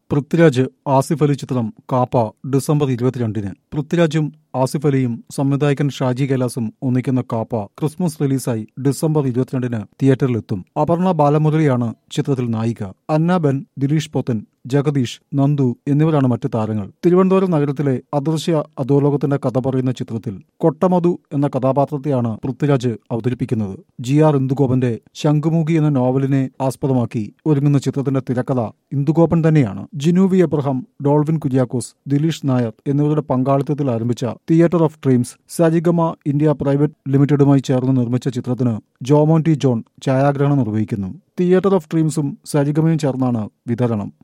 പൃഥ്വിരാജ് ആസിഫ് അലി ചിത്രം കാപ്പ ഡിസംബർ ഇരുപത്തിരണ്ടിന് പൃഥ്വിരാജും ആസിഫ് അലിയും സംവിധായകൻ ഷാജി കൈലാസും ഒന്നിക്കുന്ന കാപ്പ ക്രിസ്മസ് റിലീസായി ഡിസംബർ ഇരുപത്തിരണ്ടിന് തിയേറ്ററിലെത്തും അപർണ ബാലമുരളിയാണ് ചിത്രത്തിൽ നായിക അന്ന ബെൻ ദിലീഷ് പോത്തൻ ജഗദീഷ് നന്ദു എന്നിവരാണ് മറ്റ് താരങ്ങൾ തിരുവനന്തപുരം നഗരത്തിലെ അദൃശ്യ അധോലോകത്തിന്റെ കഥ പറയുന്ന ചിത്രത്തിൽ കൊട്ടമധു എന്ന കഥാപാത്രത്തെയാണ് പൃഥ്വിരാജ് അവതരിപ്പിക്കുന്നത് ജി ആർ ഇന്ദുഗോപന്റെ ശംഖുമുഖി എന്ന നോവലിനെ ആസ്പദമാക്കി ഒരുങ്ങുന്ന ചിത്രത്തിന്റെ തിരക്കഥ ഇന്ദുഗോപൻ തന്നെയാണ് ജിനു വി എബ്രഹാം ഡോൾവിൻ കുര്യാക്കോസ് ദിലീഷ് നായർ എന്നിവരുടെ പങ്കാളിത്തത്തിൽ ആരംഭിച്ച theatre of dreams Saregama India private ലിമിറ്റഡുമായി ചേർന്ന് നിർമ്മിച്ച ചിത്രത്തിന് ജോമോൻ ടി ജോൺ ഛായാഗ്രഹണം നിർവഹിക്കുന്നു തിയേറ്റർ ഓഫ് ഡ്രീംസും സരിഗമയും ചേർന്നാണ് വിതരണം